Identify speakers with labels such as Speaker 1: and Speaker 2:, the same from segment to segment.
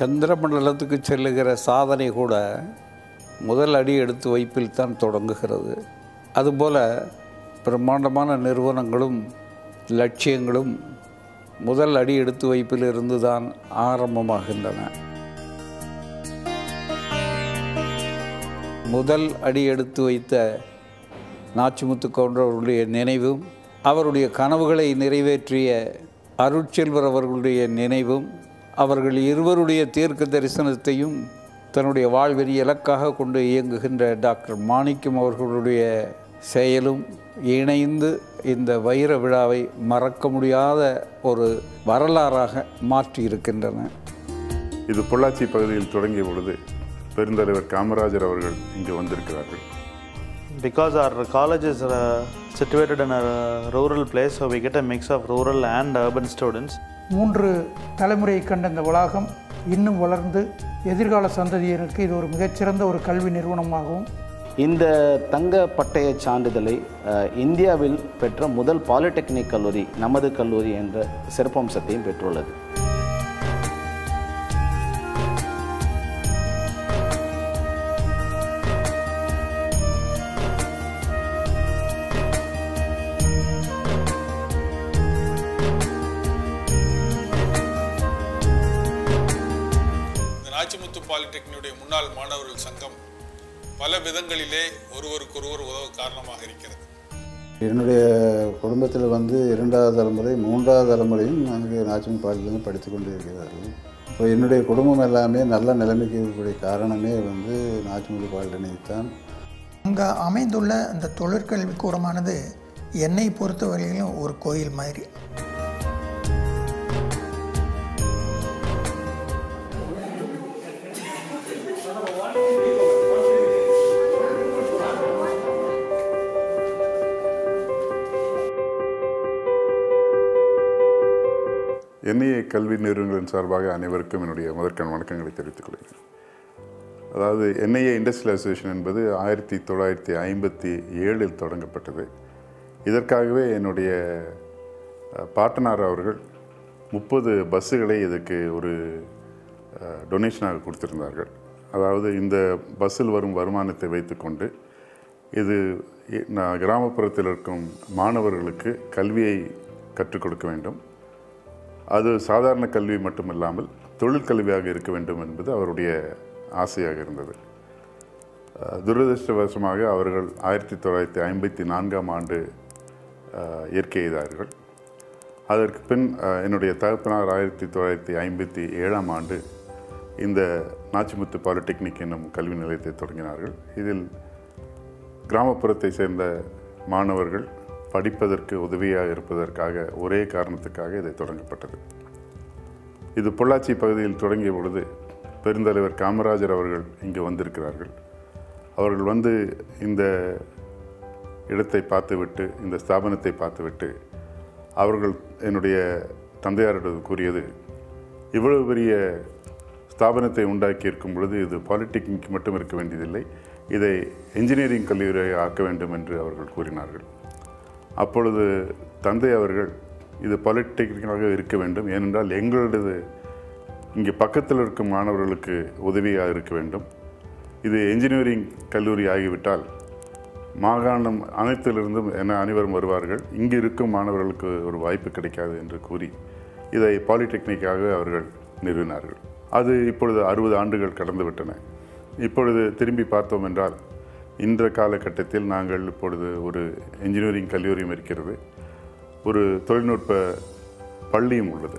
Speaker 1: சந்திரமண்டலத்துக்கு செல்லுகிற சாதனை கூட முதல் அடி எடுத்து வைப்பில் தான் தொடங்குகிறது அதுபோல பிரம்மாண்டமான நிறுவனங்களும் லட்சியங்களும் முதல் அடி எடுத்து வைப்பில் இருந்து தான் ஆரம்பமாகின்றன முதல் அடி எடுத்து வைத்த நாச்சிமுத்து கவுண்டர் நினைவும் அவருடைய கனவுகளை நிறைவேற்றிய அருட்செல்வர் அவர்களுடைய நினைவும் அவர்கள் இருவருடைய தீர்க்க தரிசனத்தையும் தன்னுடைய வாழ்வின் இலக்காக கொண்டு இயங்குகின்ற டாக்டர் மாணிக்கம் அவர்களுடைய செயலும் இணைந்து இந்த வைர விழாவை மறக்க முடியாத ஒரு வரலாறாக மாற்றியிருக்கின்றன
Speaker 2: இது பொள்ளாச்சி பகுதியில் தொடங்கிய பொழுது பெருந்தலைவர் காமராஜர் அவர்கள் இங்கு வந்திருக்கிறார்கள்
Speaker 3: Because our college is uh, situated in a rural place, so we get a mix of rural and urban students.
Speaker 4: மூன்று தலைமுறையை கண்ட இந்த வளாகம் இன்னும் வளர்ந்து எதிர்கால சந்ததியினருக்கு இது ஒரு மிகச்சிறந்த ஒரு கல்வி நிறுவனமாகவும்
Speaker 5: இந்த தங்க பட்டய சான்றிதழை அஹ், இந்தியாவில் பெற்ற முதல் பாலிடெக்னிக் கல்லூரி நமது கல்லூரி என்ற சிறப்பம்சத்தையும் பெற்றுள்ளது
Speaker 6: இந்த நாச்சிமுத்து பாலிடெக்னினுடைய முன்னாள் மாணவர்கள் சங்கம் பல விதங்களிலே ஒருவருக்கொருவர் உதவ காரணமாக இருக்கிறது
Speaker 7: என்னுடைய குடும்பத்தில் வந்து இரண்டாவது தலைமுறை மூன்றாவது தலைமுறையும் நாங்கள் நாச்சிமன் பாலிலேருந்து படித்து கொண்டு இருக்கிறார்கள் இப்போ என்னுடைய குடும்பம் எல்லாமே நல்ல நிலைமைக்கு இருக்கக்கூடிய காரணமே வந்து நாச்சிமுடி பாலிடனை தான்
Speaker 8: அங்கே அமைந்துள்ள அந்த தொழிற்கல்வி கூடமானது என்னை பொறுத்தவரையிலும் ஒரு கோயில் மாதிரி
Speaker 2: என்ஐஏ கல்வி நிறுவனங்களின் சார்பாக அனைவருக்கும் என்னுடைய முதற்கண் வணக்கங்களை தெரிவித்துக் கொள்கிறேன் அதாவது என்ஐஏ இண்டஸ்ட்ரியல் அசோசியேஷன் என்பது ஆயிரத்தி தொள்ளாயிரத்தி ஐம்பத்தி ஏழில் தொடங்கப்பட்டது இதற்காகவே என்னுடைய அஹ், பாட்டனார் அவர்கள் முப்பது பஸ்ஸுகளை இதுக்கு ஒரு டொனேஷனாக கொடுத்திருந்தார்கள் அதாவது இந்த பஸ்ஸில் வரும் வருமானத்தை வைத்துக்கொண்டு இது இ- நான் கிராமப்புறத்தில் இருக்கும் மாணவர்களுக்கு கல்வியை கற்றுக் கொடுக்க வேண்டும் அது சாதாரண கல்வி மட்டுமில்லாமல் தொழிற்கல்வியாக இருக்க வேண்டும் என்பது அவருடைய ஆசையாக இருந்தது அஹ், துரதிர்ஷ்டவசமாக அவர்கள் ஆயிரத்தி தொள்ளாயிரத்தி ஐம்பத்தி நான்காம் ஆண்டு அஹ், இயற்கை எய்தார்கள் அதற்கு பின் அஹ், என்னுடைய தகப்பனார் ஆயிரத்தி தொள்ளாயிரத்தி ஐம்பத்தி ஏழாம் ஆண்டு இந்த நாச்சிமுத்து பாலிடெக்னிக் என்னும் கல்வி நிலையத்தை தொடங்கினார்கள் இதில் கிராமப்புறத்தை சேர்ந்த மாணவர்கள் படிப்பதற்கு உதவியாக இருப்பதற்காக ஒரே காரணத்துக்காக இது தொடங்கப்பட்டது இது பொள்ளாச்சி பகுதியில் தொடங்கிய பொழுது பெருந்தலைவர் காமராஜர் அவர்கள் இங்கு வந்திருக்கிறார்கள் அவர்கள் வந்து இந்த இடத்தை பார்த்துவிட்டு இந்த ஸ்தாபனத்தை பார்த்துவிட்டு அவர்கள் என்னுடைய தந்தையாரிடம் கூறியது இவ்வளவு பெரிய ஸ்தாபனத்தை உண்டாக்கி இருக்கும் பொழுது இது பாலிடெக்னிக் மட்டும் இருக்க வேண்டியதில்லை இதை என்ஜினியரிங் கல்லூரியை ஆக்க வேண்டும் என்று அவர்கள் கூறினார்கள் அப்பொழுது தந்தை அவர்கள் இது பாலிடெக்னிக்காக இருக்க வேண்டும் ஏனென்றால் எங்களது இங்கே பக்கத்தில் இருக்கும் மாணவர்களுக்கு உதவியாக இருக்க வேண்டும் இது என்ஜினியரிங் கல்லூரி ஆகிவிட்டால் மாகாணம் அனைத்திலிருந்தும் என அனைவரும் வருவார்கள் இங்கு இருக்கும் மாணவர்களுக்கு ஒரு வாய்ப்பு கிடைக்காது என்று கூறி இதை பாலிடெக்னிக்காக அவர்கள் நிறுவினார்கள் அது இப்பொழுது அறுபது ஆண்டுகள் கடந்து விட்டன இப்பொழுது திரும்பி பார்த்தோம் என்றால் இன்ற காலகட்டத்தில் நாங்கள் இப்பொழுது ஒரு என்ஜினியரிங் கல்லூரியும் இருக்கிறது ஒரு தொழில்நுட்ப பள்ளியும் உள்ளது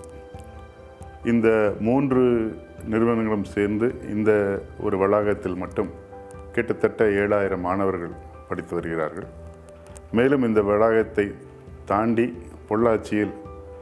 Speaker 2: இந்த மூன்று நிறுவனங்களும் சேர்ந்து இந்த ஒரு வளாகத்தில் மட்டும் கிட்டத்தட்ட ஏழாயிரம் மாணவர்கள் படித்து வருகிறார்கள் மேலும் இந்த வளாகத்தை தாண்டி பொள்ளாச்சியில்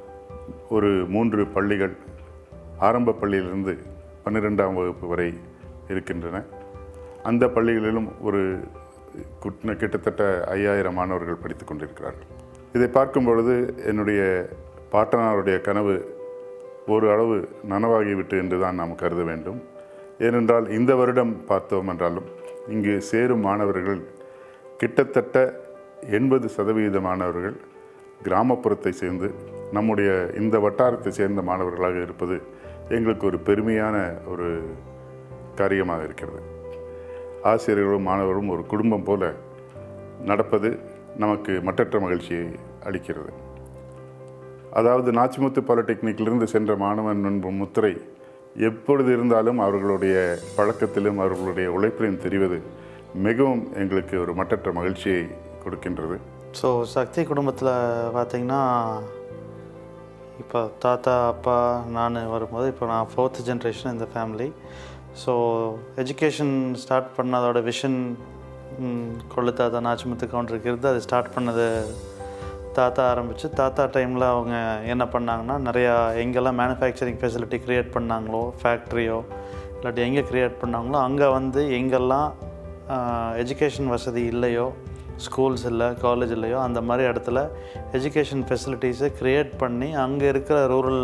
Speaker 2: ஒரு மூன்று பள்ளிகள் ஆரம்ப பள்ளியிலிருந்து பன்னிரெண்டாம் வகுப்பு வரை இருக்கின்றன அந்த பள்ளிகளிலும் ஒரு குட்ன- கிட்டத்தட்ட ஐயாயிரம் மாணவர்கள் படித்து கொண்டிருக்கிறார்கள் இதை பார்க்கும் பொழுது என்னுடைய பாட்டனாருடைய கனவு ஒரு அளவு நனவாகிவிட்டு என்று தான் நாம் கருத வேண்டும் ஏனென்றால் இந்த வருடம் பார்த்தோம் என்றாலும் இங்கு சேரும் மாணவர்கள் கிட்டத்தட்ட எண்பது சதவீத மாணவர்கள் கிராமப்புறத்தை சேர்ந்து நம்முடைய இந்த வட்டாரத்தை சேர்ந்த மாணவர்களாக இருப்பது எங்களுக்கு ஒரு பெருமையான ஒரு காரியமாக இருக்கிறது ஆசிரியர்களும் மாணவரும் ஒரு குடும்பம் போல நடப்பது நமக்கு மட்டற்ற மகிழ்ச்சியை அளிக்கிறது அதாவது நாச்சிமுத்து பாலிடெக்னிக்கிலிருந்து சென்ற மாணவன் என்பும் முத்திரை எப்பொழுது இருந்தாலும் அவர்களுடைய பழக்கத்திலும் அவர்களுடைய உழைப்பிலும் தெரிவது மிகவும் எங்களுக்கு ஒரு மட்டற்ற மகிழ்ச்சியை கொடுக்கின்றது
Speaker 3: ஸோ சக்தி குடும்பத்தில் பார்த்தீங்கன்னா இப்போ தாத்தா அப்பா நான் வரும்போது இப்போ நான் ஃபோர்த் ஜென்ரேஷன் இந்த ஃபேமிலி ஸோ எஜுகேஷன் ஸ்டார்ட் பண்ணதோட விஷன் கொள்ளு தாத்தா நாச்சிமுத்து கவுண்டருக்கு இருந்து அது ஸ்டார்ட் பண்ணது தாத்தா ஆரம்பித்து தாத்தா டைமில் அவங்க என்ன பண்ணாங்கன்னா நிறையா எங்கெல்லாம் மேனுஃபேக்சரிங் ஃபெசிலிட்டி க்ரியேட் பண்ணாங்களோ ஃபேக்ட்ரியோ இல்லாட்டி எங்கே க்ரியேட் பண்ணாங்களோ அங்கே வந்து எங்கெல்லாம் எஜுகேஷன் வசதி இல்லையோ ஸ்கூல்ஸ் இல்லை காலேஜ் இல்லையோ அந்த மாதிரி இடத்துல எஜுகேஷன் ஃபெசிலிட்டிஸை க்ரியேட் பண்ணி அங்கே இருக்கிற ரூரல்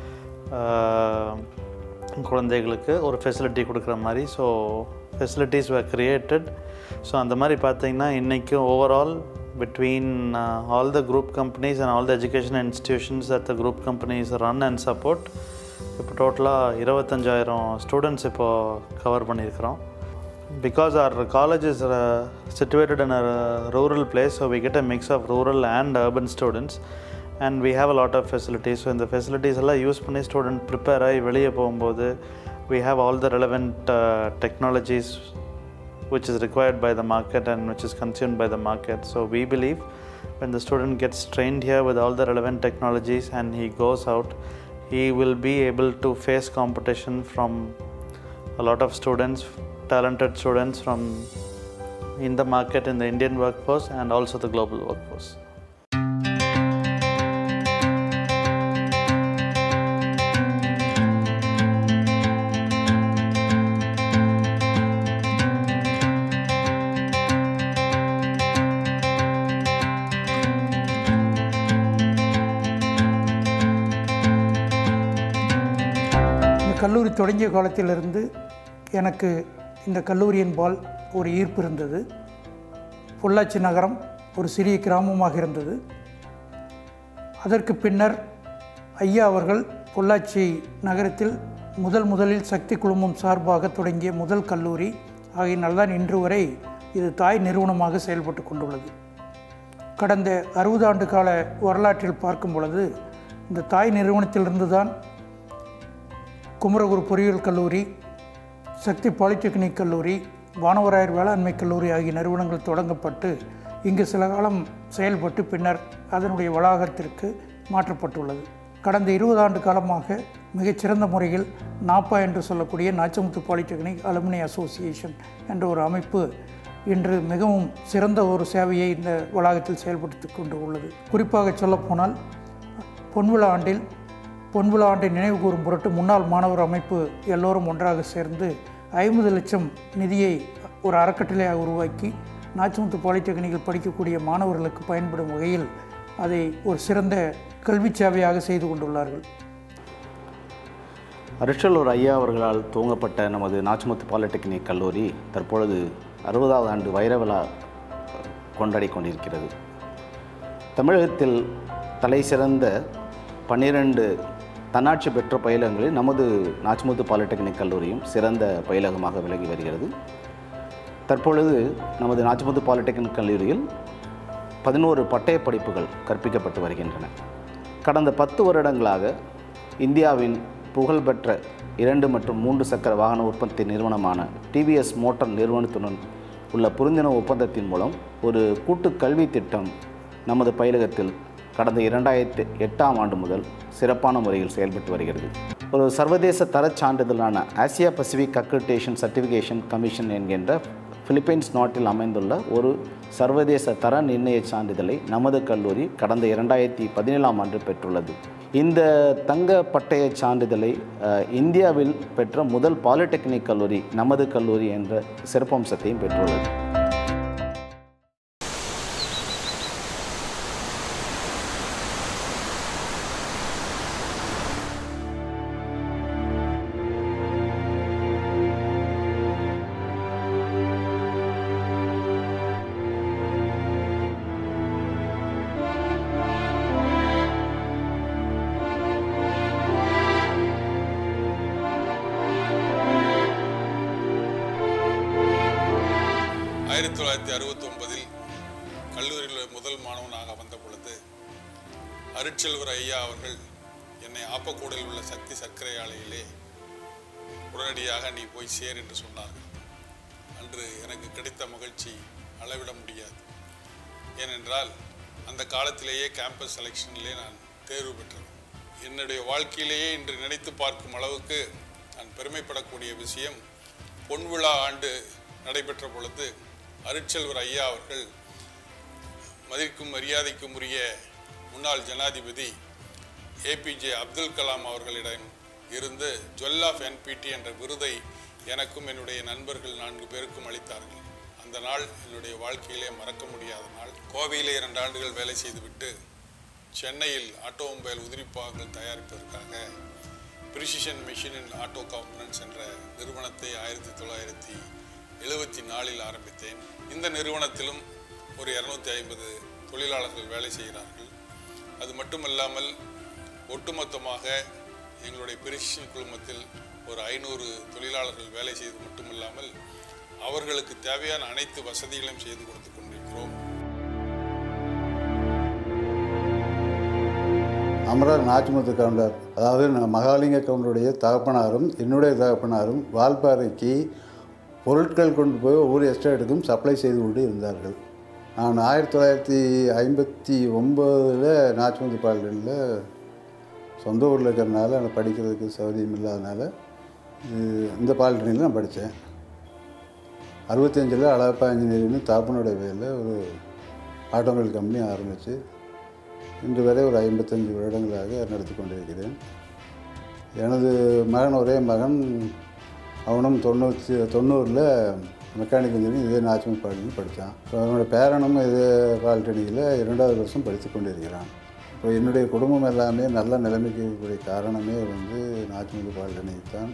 Speaker 3: குழந்தைகளுக்கு ஒரு ஃபெசிலிட்டி கொடுக்குற மாதிரி so facilities were created so அந்த மாதிரி பார்த்தீங்கன்னா இன்றைக்கும் overall between all the group companies and all the education institutions at the group companies run and support இப்போ டோட்டலாக இருபத்தஞ்சாயிரம் ஸ்டூடெண்ட்ஸ் இப்போது கவர் பண்ணியிருக்கிறோம் because our college is uh, situated in a rural place so we get a mix of rural and urban students and we have a lot of facilities so இந்த facilities எல்லாம் use பண்ணி student prepare ஆகி வெளியே போகும்போது we have all the relevant uh, technologies which is required by the market and which is consumed by the market so we believe when the student gets trained here with all the relevant technologies and he goes out he will be able to face competition from a lot of students, talented students from in the market in the Indian workforce and also the global workforce.
Speaker 4: இந்த கல்லூரி தொடங்கிய காலத்திலிருந்து எனக்கு இந்த கல்லூரியின் பால் ஒரு ஈர்ப்பு இருந்தது பொள்ளாச்சி நகரம் ஒரு சிறிய கிராமமாக இருந்தது அதற்கு பின்னர் ஐயா அவர்கள் பொள்ளாச்சி நகரத்தில் முதல் முதலில் சக்தி குழுமம் சார்பாக தொடங்கிய முதல் கல்லூரி ஆகையினால்தான் இன்று வரை இது தாய் நிறுவனமாக செயல்பட்டு கொண்டுள்ளது கடந்த அறுபது ஆண்டு கால வரலாற்றில் பார்க்கும் பொழுது இந்த தாய் நிறுவனத்திலிருந்து தான் குமரகுரு பொறியியல் கல்லூரி சக்தி பாலிடெக்னிக் கல்லூரி வானவராயர் வேளாண்மை கல்லூரி ஆகிய நிறுவனங்கள் தொடங்கப்பட்டு இங்கு சில காலம் செயல்பட்டு பின்னர் அதனுடைய வளாகத்திற்கு மாற்றப்பட்டுள்ளது கடந்த இருபது ஆண்டு காலமாக மிகச்சிறந்த முறையில் நாப்பா என்று சொல்லக்கூடிய நாச்சமுத்து பாலிடெக்னிக் அலுமினி அசோசியேஷன் என்ற ஒரு அமைப்பு இன்று மிகவும் சிறந்த ஒரு சேவையை இந்த வளாகத்தில் செயல்படுத்தி கொண்டு உள்ளது குறிப்பாக சொல்லப்போனால் பொன்விழா ஆண்டில் பொன்விழா ஆண்டை நினைவு கூறும் பொருட்டு முன்னாள் மாணவர் அமைப்பு எல்லோரும் ஒன்றாக சேர்ந்து ஐம்பது லட்சம் நிதியை ஒரு அறக்கட்டளையாக உருவாக்கி நாச்சிமுத்து பாலிடெக்னிக்கில் படிக்கக்கூடிய மாணவர்களுக்கு பயன்படும் வகையில் அதை ஒரு சிறந்த கல்வி சேவையாக செய்து கொண்டுள்ளார்கள்
Speaker 5: அரிச்சலூர் ஐயா அவர்களால் துவங்கப்பட்ட நமது நாச்சிமுத்து பாலிடெக்னிக் கல்லூரி தற்பொழுது அறுபதாவது ஆண்டு வைர விழா கொண்டாடி கொண்டிருக்கிறது தமிழகத்தில் தலை சிறந்த பன்னிரண்டு தன்னாட்சி பெற்ற பயிலகங்களில் நமது நாச்சிமுத்து பாலிடெக்னிக் கல்லூரியும் சிறந்த பயிலகமாக விளங்கி வருகிறது தற்பொழுது நமது நாச்சிமுத்து பாலிடெக்னிக் கல்லூரியில் பதினோரு பட்டய படிப்புகள் கற்பிக்கப்பட்டு வருகின்றன கடந்த பத்து வருடங்களாக இந்தியாவின் புகழ்பெற்ற இரண்டு மற்றும் மூன்று சக்கர வாகன உற்பத்தி நிறுவனமான டிவிஎஸ் மோட்டார் நிறுவனத்துடன் உள்ள புரிந்துணர்வு ஒப்பந்தத்தின் மூலம் ஒரு கூட்டு கல்வி திட்டம் நமது பயிலகத்தில் கடந்த இரண்டாயிரத்தி எட்டாம் ஆண்டு முதல் சிறப்பான முறையில் செயல்பட்டு வருகிறது ஒரு சர்வதேச தரச் சான்றிதழான Asia Pacific accreditation certification commission என்கின்ற பிலிப்பைன்ஸ் நாட்டில் அமைந்துள்ள ஒரு சர்வதேச தர நிர்ணய சான்றிதழை நமது கல்லூரி கடந்த இரண்டாயிரத்தி பதினேழாம் ஆண்டு பெற்றுள்ளது இந்த தங்க பட்டய சான்றிதழை அஹ், இந்தியாவில் பெற்ற முதல் பாலிடெக்னிக் கல்லூரி நமது கல்லூரி என்ற சிறப்பம்சத்தையும் பெற்றுள்ளது
Speaker 6: தொள்ளாயிரத்தி அறுபத்தி ஒன்பதில் கல்லூரியில் முதல் மாணவனாக வந்த பொழுது அருட்செல்வர் ஐயா அவர்கள் என்னை ஆப்பக்கூடலில் உள்ள சக்தி சர்க்கரை ஆலையிலே உடனடியாக நீ போய் சேர் என்று சொன்னார்கள் அன்று எனக்கு கிடைத்த மகிழ்ச்சி அளவிட முடியாது ஏனென்றால் அந்த காலத்திலேயே கேம்பஸ் செலெக்ஷனிலே நான் தேர்வு பெற்றேன் என்னுடைய வாழ்க்கையிலேயே இன்று நினைத்து பார்க்கும் அளவுக்கு நான் பெருமைப்படக்கூடிய விஷயம் பொன்விழா ஆண்டு நடைபெற்ற பொழுது அருட்செல்வர் ஐயா அவர்கள் மதிக்கும் மரியாதைக்கும் உரிய முன்னாள் ஜனாதிபதி ஏபிஜே அப்துல் கலாம் அவர்களிடம் இருந்து ஜுவல் ஆஃப் என்பிடி என்ற விருதை எனக்கும் என்னுடைய நண்பர்கள் நான்கு பேருக்கும் அளித்தார்கள் அந்த நாள் என்னுடைய வாழ்க்கையிலே மறக்க முடியாத நாள் கோவையிலே இரண்டு ஆண்டுகள் வேலை செய்துவிட்டு சென்னையில் ஆட்டோமொபைல் உதிரிப்பாகங்கள் தயாரிப்பதற்காக precision machine in auto components என்ற நிறுவனத்தை ஆயிரத்தி தொள்ளாயிரத்தி எழுபத்தி நாலில் ஆரம்பித்தேன் இந்த நிறுவனத்திலும் ஒரு இரநூத்தி ஐம்பது தொழிலாளர்கள் வேலை செய்கிறார்கள் அது மட்டுமல்லாமல் ஒட்டுமொத்தமாக எங்களுடைய பிரிசிஷன் குழுமத்தில் ஒரு ஐநூறு தொழிலாளர்கள் வேலை செய்து மட்டுமல்லாமல் அவர்களுக்கு தேவையான அனைத்து வசதிகளையும் செய்து கொடுத்து கொண்டிருக்கிறோம்
Speaker 7: அமரர் நாச்சிமுத்து கவுண்டர் அதாவது நான் மகாலிங்க கவுண்டருடைய தகப்பனாரும் என்னுடைய தகப்பனாரும் வால்பாறைக்கு பொருட்கள் கொண்டு போய் ஒவ்வொரு எஸ்டேட்டுக்கும் சப்ளை செய்து கொண்டு இருந்தார்கள் நான் ஆயிரத்தி தொள்ளாயிரத்தி ஐம்பத்தி ஒம்போதில் நாச்சிமுத்து பாலிடனில் சொந்த ஊரில் இருக்கிறனால எனக்கு படிக்கிறதுக்கு சௌகரியம் இல்லாதனால இது- இந்த பாலிடனில் நான் படித்தேன் அறுபத்தஞ்சில் அழகப்பா இன்ஜினியரிங்னு தாப்பனோட வேலை ஒரு ஆட்டோமொபைல் கம்பெனி ஆரம்பித்து இன்று வரை ஒரு ஐம்பத்தஞ்சு வருடங்களாக நடத்தி கொண்டிருக்கிறேன் எனது மகன் ஒரே மகன் அவனும் தொண்ணூற்றி தொண்ணூறில் மெக்கானிக் இன்ஜினியரிங் இதே நாச்சிமி பாலிடனில் படித்தான் இப்போ அவனோட பேரனும் இதே பாலிடெக்னிக்கில் இரண்டாவது வருஷம் படித்து கொண்டிருக்கிறான் இப்போ என்னுடைய குடும்பம் எல்லாமே நல்ல நிலைமைக்கு இருக்கக்கூடிய காரணமே வந்து நாச்சிமுத்து பாலிடெக்னிக் தான்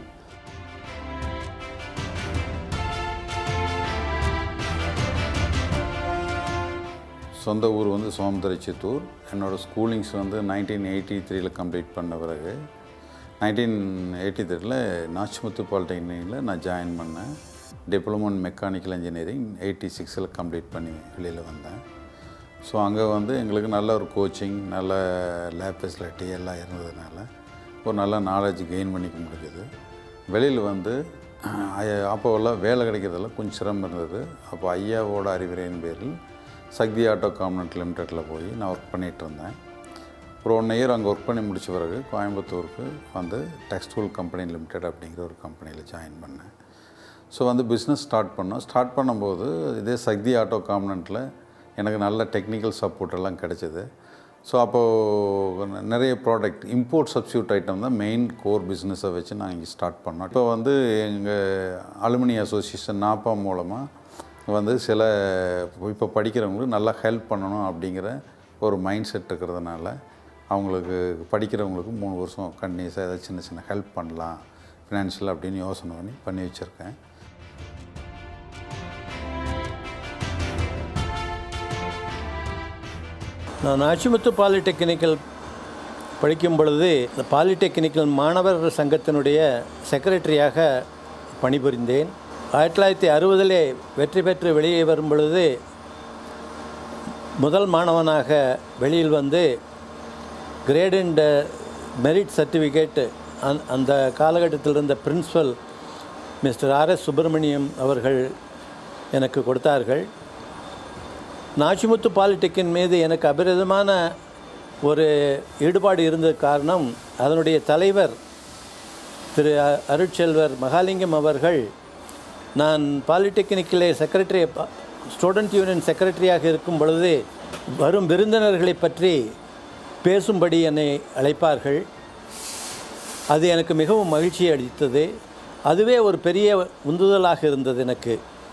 Speaker 1: சொந்த ஊர் வந்து சோமதுரை சித்தூர் என்னோடய ஸ்கூலிங்ஸ் வந்து நைன்டீன் எயிட்டி த்ரீல கம்ப்ளீட் பண்ண பிறகு நைன்டீன் எயிட்டி த்ரீல நாச்சிமுத்து பாலிடெக்னிக்கில் நான் ஜாயின் பண்ணேன் diploma in mechanical engineering eighty சிக்ஸில் கம்ப்ளீட் பண்ணி வெளியில் வந்தேன் ஸோ அங்கே வந்து எங்களுக்கு நல்ல ஒரு கோச்சிங் நல்ல லேப் ஃபெசிலிட்டி எல்லாம் இருந்ததுனால ஒரு நல்ல நாலேஜ் கெயின் பண்ணிக்க முடிஞ்சது வெளியில் வந்து ஐயா- அப்போவெல்லாம் வேலை கிடைக்கிறதெல்லாம் கொஞ்சம் சிரமம் இருந்தது அப்போ ஐயாவோட அறிவுரையின் பேரில் சக்தி ஆட்டோ காம்பனண்ட் லிமிட்டெடில் போய் நான் ஒர்க் பண்ணிகிட்டு இருந்தேன் ஒரு ஒன் இயர் அங்கே ஒர்க் பண்ணி முடிச்ச பிறகு கோயம்புத்தூருக்கு வந்து டெக்ஸ்டைல் கம்பெனி லிமிடெட் அப்படிங்கிற ஒரு கம்பெனியில் ஜாயின் பண்ணேன் ஸோ வந்து பிஸ்னஸ் ஸ்டார்ட் பண்ணோம் ஸ்டார்ட் பண்ணும்போது இதே சக்தி ஆட்டோ காம்பனண்ட்டில் எனக்கு நல்ல டெக்னிக்கல் சப்போர்ட் எல்லாம் கிடைச்சிது ஸோ அப்போது நிறைய ப்ராடக்ட் இம்போர்ட் சப்ஸ்டியூட் ஐட்டம் தான் மெயின் கோர் பிஸ்னஸை வச்சு நான் இங்கே ஸ்டார்ட் பண்ணோம் இப்போ வந்து எங்கள் அலுமினி அசோசியேஷன் நாப்பா மூலமாக வந்து சில இப்போ படிக்கிறவங்களுக்கு நல்லா ஹெல்ப் பண்ணணும் அப்படிங்கிற ஒரு மைண்ட் செட் இருக்கிறதுனால அவங்களுக்கு படிக்கிறவங்களுக்கு மூணு வருஷம் கண்டினியூஸாக ஏதாவது சின்ன சின்ன ஹெல்ப் பண்ணலாம் ஃபினான்ஷியல் அப்படின்னு யோசனை பண்ணி பண்ணி வச்சுருக்கேன்
Speaker 9: நான் நாச்சிமுத்து பாலிடெக்னிக்கல் படிக்கும் பொழுது இந்த பாலிடெக்னிக்கல் மாணவர் சங்கத்தினுடைய செக்ரட்டரியாக பணிபுரிந்தேன் ஆயிரத்தி தொள்ளாயிரத்தி அறுபதிலே வெற்றி பெற்று வெளியே வரும் பொழுது முதல் மாணவனாக வெளியில் வந்து கிரேட் அண்ட் மெரிட் சர்டிஃபிகேட் அந் அந்த காலகட்டத்தில் இருந்த பிரின்ஸிபல் மிஸ்டர் ஆர்எஸ் சுப்பிரமணியம் அவர்கள் எனக்கு கொடுத்தார்கள் நாச்சிமுத்து பாலிடெக்கின் மீது எனக்கு அபிரதமான ஒரு ஈடுபாடு இருந்த காரணம் அதனுடைய தலைவர் திரு அ- அருட்செல்வர் மகாலிங்கம் அவர்கள் நான் பாலிடெக்னிக்கிலே செக்ரட்டரி ஸ்டூடெண்ட் யூனியன் செக்ரட்டரியாக இருக்கும் பொழுது வரும் விருந்தினர்களை பற்றி பேசும்படி என்னை அழைப்பார்கள் அது எனக்கு மிகவும் மகிழ்ச்சி அளித்தது அதுவே ஒரு பெரிய உந்துதலாக இருந்தது எனக்கு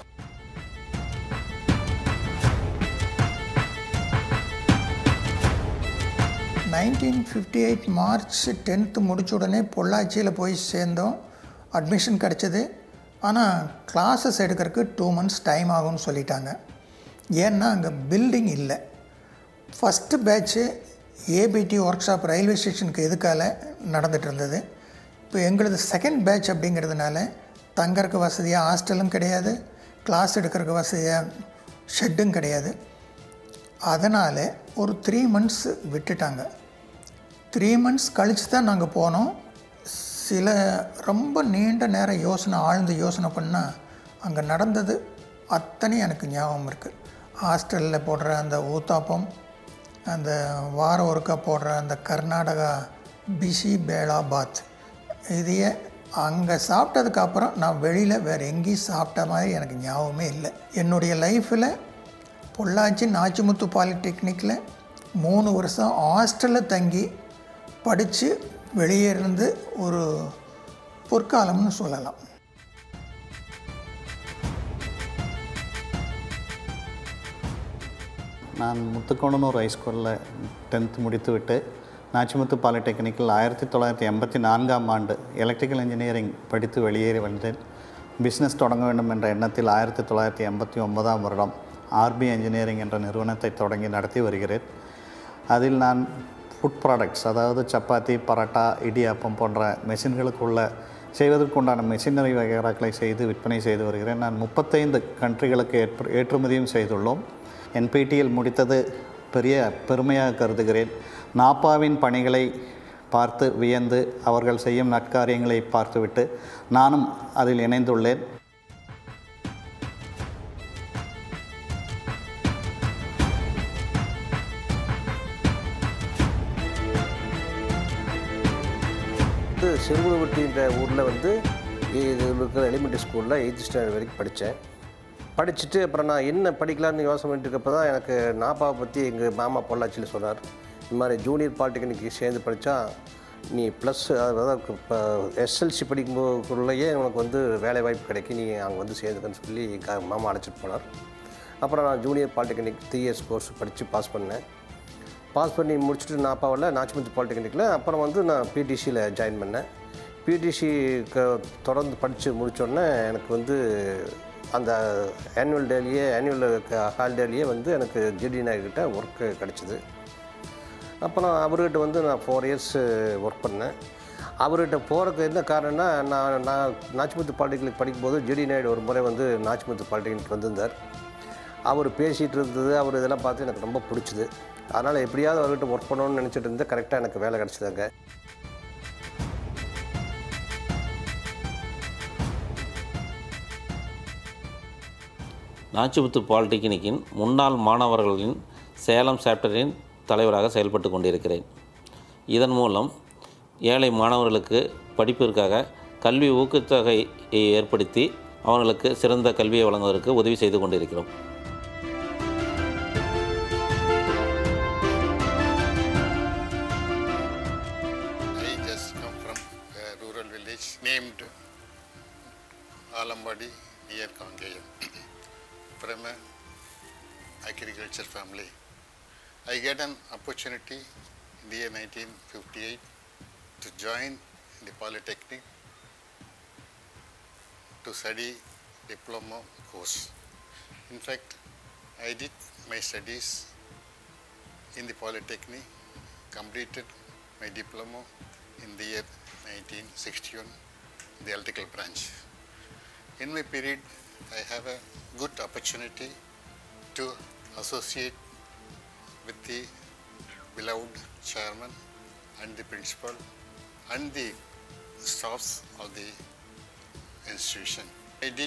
Speaker 8: nineteen fifty eight March tenth முடிச்ச உடனே பொள்ளாச்சியில் போய் சேர்ந்தோம் அட்மிஷன் கிடச்சிது ஆனால் கிளாஸஸ் எடுக்கிறதுக்கு டூ மந்த்ஸ் டைம் ஆகும்னு சொல்லிட்டாங்க ஏன்னா அங்கே பில்டிங் இல்லை first batch ABT workshop railway ஸ்டேஷனுக்கு எதுக்கால நடந்துட்டு இருந்தது இப்போ எங்களது செகண்ட் பேட்ச் அப்படிங்கிறதுனால தங்கறதுக்கு வசதியாக ஹாஸ்டலும் கிடையாது கிளாஸ் எடுக்கிறதுக்கு வசதியாக ஷெட்டும் கிடையாது அதனால் ஒரு த்ரீ மந்த்ஸ் விட்டுட்டாங்க த்ரீ மந்த்ஸ் கழித்து தான் நாங்கள் போனோம் சில ரொம்ப நீண்ட நேரம் யோசனை ஆழ்ந்து யோசனை பண்ணால் அங்கே நடந்தது அத்தனை எனக்கு ஞாபகம் இருக்குது ஹாஸ்டலில் போடுற அந்த ஊத்தாப்பம் அந்த வாரம் ஒருக்கா போடுற அந்த கர்நாடகா பிசி பேளா பாத் இதையே அங்கே சாப்பிட்டதுக்கப்புறம் நான் வெளியில் வேறு எங்கேயும் சாப்பிட்ட மாதிரி எனக்கு ஞாபகமே இல்லை என்னுடைய லைஃப்பில் பொள்ளாச்சி நாச்சிமுத்து பாலிடெக்னிக்கில் மூணு வருஷம் ஹாஸ்டலில் தங்கி படித்து வெளியே இருந்து ஒரு பொற்காலம்னு சொல்லலாம்
Speaker 5: நான் முத்துக்கோணனூர் ஹைஸ்கூலில் டென்த் முடித்துவிட்டு நாச்சிமுத்து பாலிடெக்னிக்கில் ஆயிரத்தி தொள்ளாயிரத்தி எண்பத்தி நான்காம் ஆண்டு எலக்ட்ரிக்கல் இன்ஜினியரிங் படித்து வெளியேறி வந்தேன் பிஸ்னஸ் தொடங்க வேண்டும் என்ற எண்ணத்தில் ஆயிரத்தி தொள்ளாயிரத்தி எண்பத்தி ஒன்பதாம் வருடம் ஆர்பி இன்ஜினியரிங் என்ற நிறுவனத்தை தொடங்கி நடத்தி வருகிறேன் அதில் நான் ஃபுட் ப்ராடக்ட்ஸ் அதாவது சப்பாத்தி பரோட்டா இடியாப்பம் போன்ற மெஷின்களுக்குள்ள செய்வதற்குண்டான மெஷினரி வகைராக்களை செய்து விற்பனை செய்து வருகிறேன் நான் முப்பத்தைந்து கண்ட்ரிகளுக்கு ஏற்று ஏற்றுமதியும் செய்துள்ளோம் என்பிடியில் முடித்தது பெரிய பெருமையாக கருதுகிறேன் நாப்பாவின் பணிகளை பார்த்து வியந்து அவர்கள் செய்யும் நற்காரியங்களை பார்த்துவிட்டு நானும் அதில் இணைந்துள்ளேன்
Speaker 10: வந்து சிறுகுழுவட்டின்ற ஊரில் வந்து இது இருக்கிற எலிமெண்ட்ரி ஸ்கூலில் எயித்து ஸ்டாண்டர்ட் வரைக்கும் படித்தேன் படிச்சுட்டு அப்புறம் நான் என்ன படிக்கலாம்னு யோசனை பண்ணிட்டு இருக்கப்போ தான் எனக்கு நாப்பாவை பற்றி எங்கள் மாமா பொள்ளாச்சியில் சொன்னார் இந்த மாதிரி ஜூனியர் பாலிடெக்னிக் சேர்ந்து படித்தா நீ ப்ளஸ் அதாவது இப்போ எஸ்எல்சி படிக்கும்போதுக்குள்ளேயே உனக்கு வந்து வேலை வாய்ப்பு கிடைக்கும் நீ அங்கே வந்து சேர்ந்துக்கன்னு சொல்லி எங்கள் மாமா அழைச்சிட்டு போனார் அப்புறம் நான் junior polytechnic three years course படித்து பாஸ் பண்ணேன் பாஸ் பண்ணி முடிச்சுட்டு நான் அப்பாவில் நாச்சிமுத்து பாலிடெக்னிக்கில் அப்புறம் வந்து நான் பிடிசியில் ஜாயின் பண்ணேன் பிடிசி தொடர்ந்து படித்து முடித்தோடனே எனக்கு வந்து அந்த ஆனுவல் டேலேயே ஆனுவல் ஹாலிடேலேயே வந்து எனக்கு ஜிடி நாயர்கிட்ட ஒர்க்கு கிடச்சிது அப்புறம் அவர்கிட்ட வந்து நான் ஃபோர் இயர்ஸ் ஒர்க் பண்ணேன் அவர்கிட்ட போகிறதுக்கு என்ன காரணம்னா நான் நான் நாச்சிமுத்து பாலிடெக்னிக் படிக்கும்போது ஜிடி நாயுடு ஒரு முறை வந்து நாச்சிமுத்து பாலிடெக்னிக் வந்திருந்தார் அவர் பேசிகிட்டு இருந்தது அவர் இதெல்லாம் பார்த்து எனக்கு ரொம்ப பிடிச்சிது அதனால் எப்படியாவது அவர்கிட்ட ஒர்க் பண்ணணும்னு நினச்சிட்டு இருந்தேன் கரெக்டாக எனக்கு வேலை கிடச்சிதாங்க
Speaker 11: நாச்சிமுத்து பாலிடெக்னிக்கின் முன்னாள் மாணவர்களின் சேலம் சாப்டரின் தலைவராக செயல்பட்டு கொண்டிருக்கிறேன் இதன் மூலம் ஏழை மாணவர்களுக்கு படிப்பிற்காக கல்வி ஊக்கத்தொகையை ஏற்படுத்தி அவர்களுக்கு சிறந்த கல்வியை வழங்குவதற்கு உதவி செய்து கொண்டிருக்கிறோம்
Speaker 12: I just come from a rural village named Alambadi near Kangayam from a agriculture family. I get an opportunity in the year 1958 to join the Polytechnic to study diploma course. In fact, I did my studies in the Polytechnic, completed my diploma in the year 1961, the electrical branch. In my period, I have a good opportunity to associate with the beloved chairman and the principal and the staffs of the institution. I did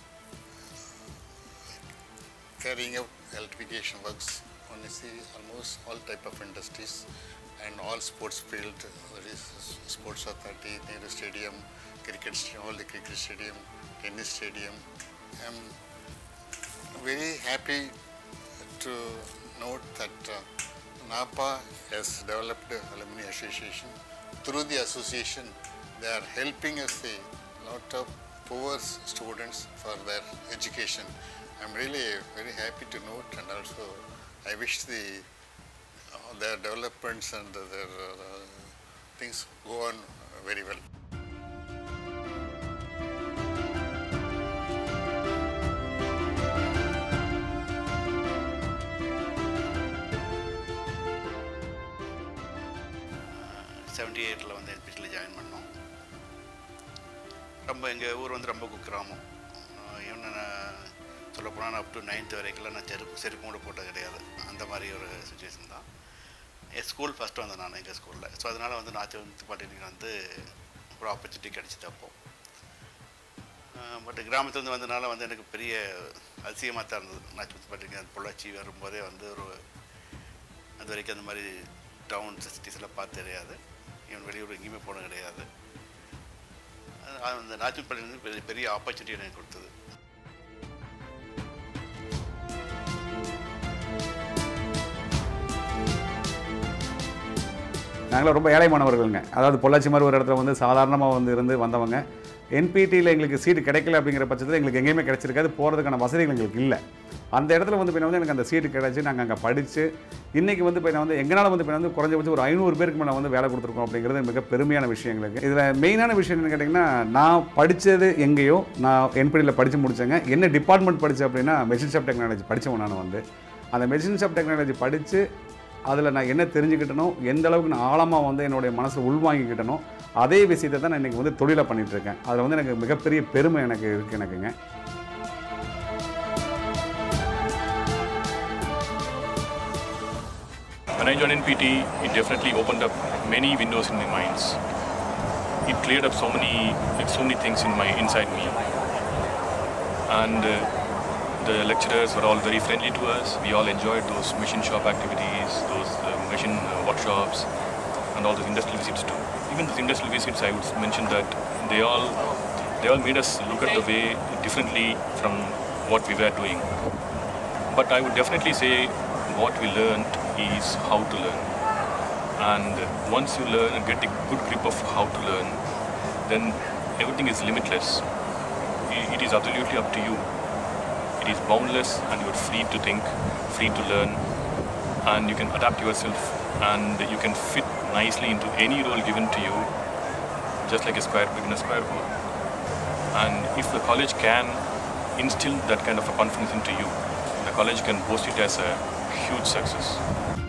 Speaker 12: carrying out electrification works on you see almost all type of industries and all sports field, that is sports authority, Nehru Stadium, cricket stadium, all the cricket stadium, tennis stadium. I'm very happy to note that uh, NAPA has developed a alumni association. Through the association, they are helping us a lot of poor students for their education. I'm really very happy to note and also I wish the uh, their developments and their uh, things go on very well.
Speaker 13: Seventy எயிட்டில் வந்து எல்பிசியில் join பண்ணோம் ரொம்ப எங்கள் ஊர் வந்து ரொம்ப குக்கிராமம் even சொல்லப்போனால் நான் அப் டு நைன்த் வரைக்கும்லாம் நான் செருப்பு செருப்பு கூட போட்டது கிடையாது அந்த மாதிரி ஒரு சுச்சுவேஷன் தான் என் ஸ்கூல் ஃபஸ்ட்டு வந்தேன் நான் எங்கள் ஸ்கூலில் ஸோ அதனால் வந்து நாச்சு பாட்டினிக்கு வந்து ஒரு ஆப்பர்ச்சுனிட்டி கிடச்சிது அப்போது பட் கிராமத்துலேருந்து வந்தனால வந்து எனக்கு பெரிய அதிசயமாக தான் இருந்தது நாச்சு பாட்டினிக்கு அந்த பொள்ளாச்சி வரும்போதே வந்து ஒரு அது வரைக்கும் அந்த மாதிரி டவுன் சிட்டிஸ் எல்லாம் பார்த்து தெரியாது இவன் வெளியூர் எங்கேயுமே போனது கிடையாது அது அந்த நாச்சுப்பள்ளி வந்து பெரிய பெரிய ஆப்பர்ச்சுனிட்டி எனக்கு கொடுத்தது
Speaker 14: நாங்களாம் ரொம்ப ஏழை மாணவர்களுங்க அதாவது பொள்ளாச்சி மாதிரி ஒரு இடத்துல வந்து சாதாரணமாக வந்து இருந்து வந்தவங்க என்பிடியில் எங்களுக்கு சீட்டு கிடைக்கல அப்படிங்கிற பட்சத்தில் எங்களுக்கு எங்கேயுமே கிடைச்சிருக்காது போகிறதுக்கான வசதிகள் எங்களுக்கு இல்லை அந்த இடத்துல வந்து பின்ன வந்து எனக்கு அந்த சீட்டு கிடச்சி நாங்கள் அங்கே படித்து இன்றைக்கி வந்து பின்ன வந்து எங்களால் வந்து பின்ன வந்து குறைஞ்சபட்சம் ஒரு ஐநூறு பேருக்கு மேலே வந்து வேலை கொடுத்துருக்கோம் அப்படிங்கிறது மிக பெருமையான விஷயம் எங்களுக்கு இதில் மெயினான விஷயம் என்னன்னு கேட்டிங்கன்னா நான் படித்தது எங்கேயோ நான் என்பிடியில் படித்து முடித்தேங்க என்ன டிபார்ட்மெண்ட் படித்தேன் அப்படின்னா மெஷின் ஷாப் டெக்னாலஜி படித்தவன் நான் வந்து அந்த மெஷின் ஷாப் டெக்னாலஜி படித்து அதில் நான் என்ன தெரிஞ்சுக்கிட்டனோ எந்த அளவுக்கு நான் ஆழமாக வந்து என்னுடைய மனசை உள்வாங்கிக்கிட்டனோ அதே விஷயத்தை தான் நான் இன்றைக்கி வந்து தொழிலாக பண்ணிகிட்டு இருக்கேன் அதில் வந்து எனக்கு மிகப்பெரிய பெருமை எனக்கு இருக்குது எனக்குங்க
Speaker 15: When I joined NPT, it definitely opened up many windows in my minds. It cleared up so many, like, so many things in my inside me. And uh, the lecturers were all very friendly to us. We all enjoyed those machine shop activities, those uh, machine uh, workshops, and all those industrial visits too. Even those industrial visits, I would mention that they all they all made us look at the way differently from what we were doing. But I would definitely say what we learned is how to learn. And once you learn and get a good grip of how to learn, then everything is limitless. I- It is absolutely up to you. It is boundless and you're free to think, free to learn, and you can adapt yourself and you can fit nicely into any role given to you, just like a square peg in a square hole. And if the college can instill that kind of a confidence into you, the college can boast it as a huge success.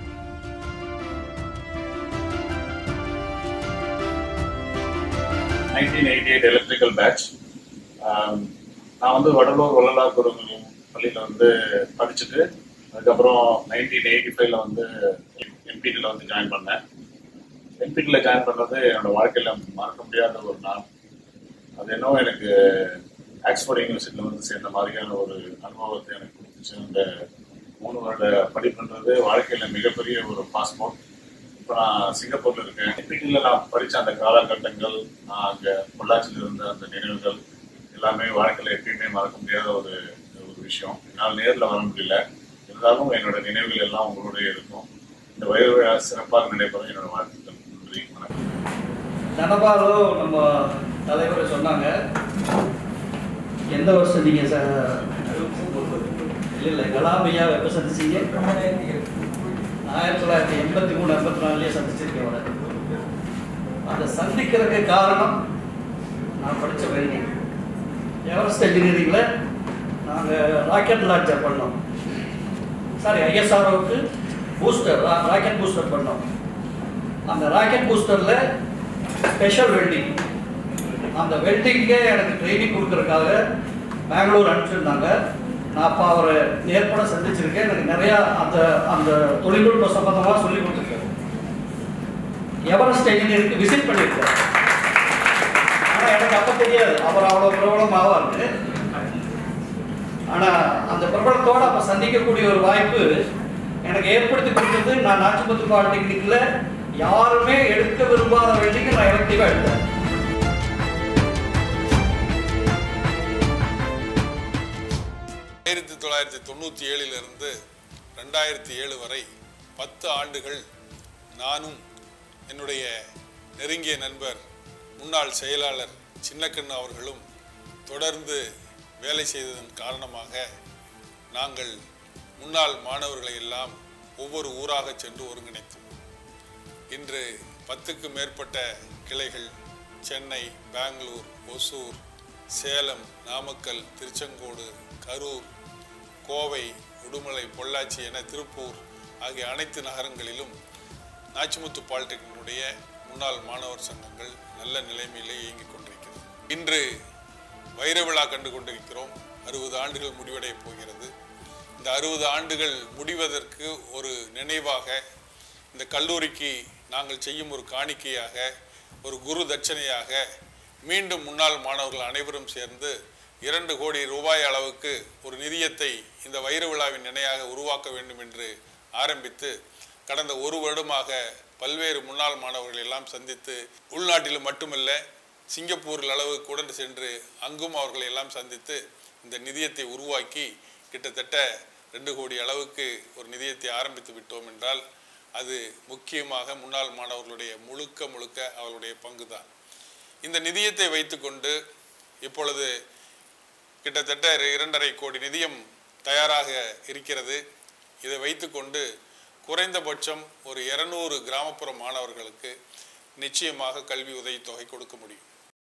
Speaker 16: 1988 electrical batch நான் வந்து வடலூர் வள்ளலா குருங்குளம் பள்ளியில் வந்து படிச்சுட்டு அதுக்கப்புறம் nineteen eighty ஃபைவ்ல வந்து எம்பிடியில் வந்து join பண்ணேன் எம்பிடியில் ஜாயின் பண்ணது என்னோட வாழ்க்கையில் மறக்க முடியாத ஒரு நாள் அது என்னவோ எனக்கு ஆக்ஸ்போர்ட் யூனிவர்சிட்டியில் வந்து சேர்ந்த மாதிரியான ஒரு அனுபவத்தை எனக்கு கொடுத்துச்சு அந்த மூணு வருட படிப்புன்றது வாழ்க்கையில் மிகப்பெரிய ஒரு பாஸ்போர்ட் இப்போ நான் சிங்கப்பூர்ல இருக்கேன் எம்பிடியில் நான் படித்த அந்த காலகட்டங்கள் நான் அங்கே பொள்ளாச்சியில் இருந்த அந்த நினைவுகள் எல்லாமே வாழ்க்கையில் எப்பயுமே மறக்க முடியாத ஒரு ஒரு விஷயம் என்னால் நேரில் வர முடியல இருந்தாலும் என்னோட நினைவுகள் எல்லாம் உங்களோட இருக்கும் இந்த வயது விழா சிறப்பாக நடைபெறும் என்னோட வாழ்த்துக்கள் நன்றி வணக்கம்
Speaker 17: நடப்பாலும் நம்ம தலைவர் சொன்னாங்க எந்த வருஷம் நீங்கள் சார் இல்லை இல்லை கலாம் ஐயா எப்போ சந்திச்சீங்க ஆயிரத்தி தொள்ளாயிரத்தி எண்பத்தி மூணு எண்பத்தி நாலுலேயே சந்திச்சிருக்கேன் அவரை அதை சந்திக்கிறதுக்கு காரணம் நான் படித்த வெல்டிங் எவரெஸ்ட் இன்ஜினியரிங்கில் நாங்கள் ராக்கெட் லான்ச்சர் பண்ணோம் சாரி ஐஎஸ்ஆர்ஓக்கு பூஸ்டர் ராக்கெட் பூஸ்டர் பண்ணோம் அந்த ராக்கெட் பூஸ்டரில் ஸ்பெஷல் வெல்டிங் அந்த வெல்டிங்கே எனக்கு ட்ரைனிங் கொடுக்கறதுக்காக பெங்களூர் அனுப்பிச்சிருந்தாங்க நான் அப்போ அவரை நேர்பட சந்திச்சிருக்கேன் எனக்கு நிறையா அந்த அந்த தொழில்நுட்ப சம்பந்தமாக சொல்லி கொடுத்துருக்கேன் எவரெஸ்ட் இன்ஜினியருக்கு விசிட் பண்ணியிருக்கேன் ஆனால் எனக்கு அப்போ தெரியாது அவர் அவ்வளோ பிரபலம் ஆவார் ஆனால் அந்த பிரபலத்தோடு அப்போ சந்திக்கக்கூடிய ஒரு வாய்ப்பு எனக்கு ஏற்படுத்தி கொடுத்தது நான் நாச்சுமுத்து பாலிடெக்னிக்கில் யாருமே எடுக்க விரும்பாத வெள்ளிக்கு நான் எலக்டிவாக எடுத்தேன்
Speaker 6: ஆயிரத்தி தொள்ளாயிரத்தி தொண்ணூற்றி ஏழிலிருந்து ரெண்டாயிரத்தி ஏழு வரை பத்து ஆண்டுகள் நானும் என்னுடைய நெருங்கிய நண்பர் முன்னாள் செயலாளர் சின்னக்கண்ணு அவர்களும் தொடர்ந்து வேலை செய்ததன் காரணமாக நாங்கள் முன்னாள் மாணவர்களை எல்லாம் ஒவ்வொரு ஊராக சென்று ஒருங்கிணைத்தோம் இன்று பத்துக்கு மேற்பட்ட கிளைகள் சென்னை பெங்களூர் ஒசூர் சேலம் நாமக்கல் திருச்செங்கோடு கரூர் கோவை உடுமலை பொள்ளாச்சி என திருப்பூர் ஆகிய அனைத்து நகரங்களிலும் நாச்சிமுத்து பாலிடெக்னினுடைய முன்னாள் மாணவர் சங்கங்கள் நல்ல நிலைமையிலே இயங்கிக் கொண்டிருக்கிறது இன்று வைர விழா கண்டு கொண்டிருக்கிறோம் அறுபது ஆண்டுகள் முடிவடையப் போகிறது இந்த அறுபது ஆண்டுகள் முடிவதற்கு ஒரு நினைவாக இந்த கல்லூரிக்கு நாங்கள் செய்யும் ஒரு காணிக்கையாக ஒரு குரு தட்சணையாக மீண்டும் முன்னாள் மாணவர்கள் அனைவரும் சேர்ந்து இரண்டு கோடி ரூபாய் அளவுக்கு ஒரு நிதியத்தை இந்த வைர விழாவின் நினையாக உருவாக்க வேண்டும் என்று ஆரம்பித்து கடந்த ஒரு வருடமாக பல்வேறு முன்னாள் மாணவர்கள் எல்லாம் சந்தித்து உள்நாட்டிலும் மட்டுமல்ல சிங்கப்பூரில் அளவுக்கு கூட சென்று அங்கும் அவர்களை எல்லாம் சந்தித்து இந்த நிதியத்தை உருவாக்கி கிட்டத்தட்ட ரெண்டு கோடி அளவுக்கு ஒரு நிதியத்தை ஆரம்பித்து விட்டோம் என்றால் அது முக்கியமாக முன்னாள் மாணவர்களுடைய முழுக்க முழுக்க அவர்களுடைய பங்கு தான் இந்த நிதியத்தை வைத்துக்கொண்டு இப்பொழுது கிட்டத்தட்ட இரண்டரை கோடி நிதியம் தயாராக இருக்கிறது இதை வைத்துக்கொண்டு குறைந்தபட்சம் ஒரு இருநூறு கிராமப்புற மாணவர்களுக்கு நிச்சயமாக கல்வி உதவித்தொகை கொடுக்க முடியும்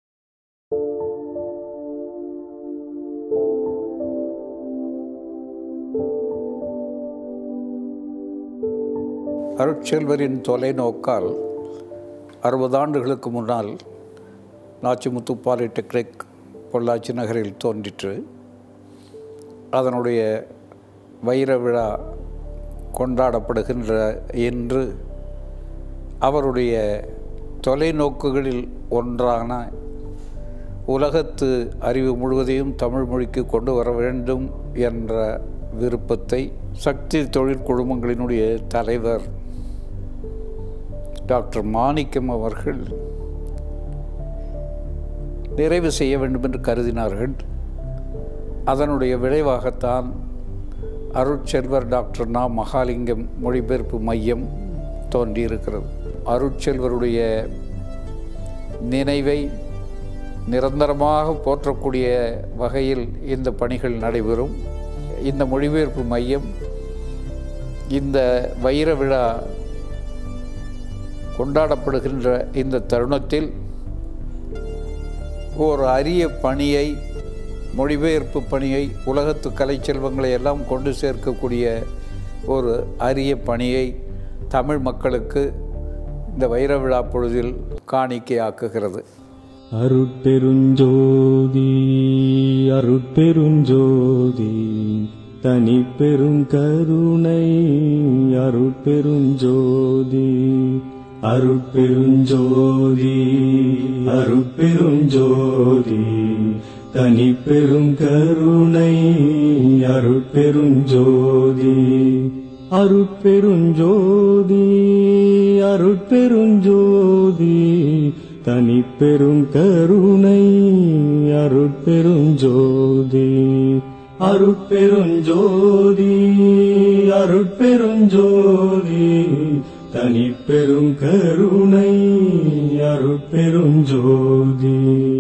Speaker 18: அருட்செல்வரின் தொலைநோக்கால் அறுபது ஆண்டுகளுக்கு முன்னால் நாச்சிமுத்து பாலிடெக்னிக் பொள்ளாச்சி நகரில் தோன்றிற்று அதனுடைய வைர விழா கொண்டாடப்படுகின்ற இன்று அவருடைய தொலைநோக்குகளில் ஒன்றான உலகத்து அறிவு முழுவதையும் தமிழ் மொழிக்கு கொண்டு வர வேண்டும் என்ற விருப்பத்தை சக்தி தொழில் குழுமங்களினுடைய தலைவர் டாக்டர் மாணிக்கம் அவர்கள் நிறைவு செய்ய வேண்டும் என்று கருதினார்கள் அதனுடைய விளைவாகத்தான் அருட்செல்வர் டாக்டர் நா மகாலிங்கம் மொழிபெயர்ப்பு மையம் தோன்றியிருக்கிறது அருட்செல்வருடைய நினைவை நிரந்தரமாக போற்றக்கூடிய வகையில் இந்த பணிகள் நடைபெறும் இந்த மொழிபெயர்ப்பு மையம் இந்த வைர விழா கொண்டாடப்படுகின்ற இந்த தருணத்தில் ஒரு அரிய பணியை மொழிபெயர்ப்பு பணியை உலகத்து கலைச்செல்வங்களை எல்லாம் கொண்டு சேர்க்கக்கூடிய ஒரு அரிய பணியை தமிழ் மக்களுக்கு இந்த வைர விழா பொழுதில் காணிக்கையாக்குகிறது
Speaker 19: அருட்பெருஞ்சோதி அருட்பெருஞ்சோதி தனி பெரும் கருணை அருட்பெருஞ்சோதி அருட்பெருஞ்சோதி அருட்பெருஞ்சோதி தனி பெரும் கருணை அருட்பெருஞ்சோதி அருட்பெருஞ்சோதி அருட்பெருஞ்சோதி தனி பெரும் கருணை அருட்பெருஞ்சோதி அருட்பெருஞ்சோதி அருட்பெருஞ்சோதி தனி பெரும் கருணை அருட்பெருஞ்சோதி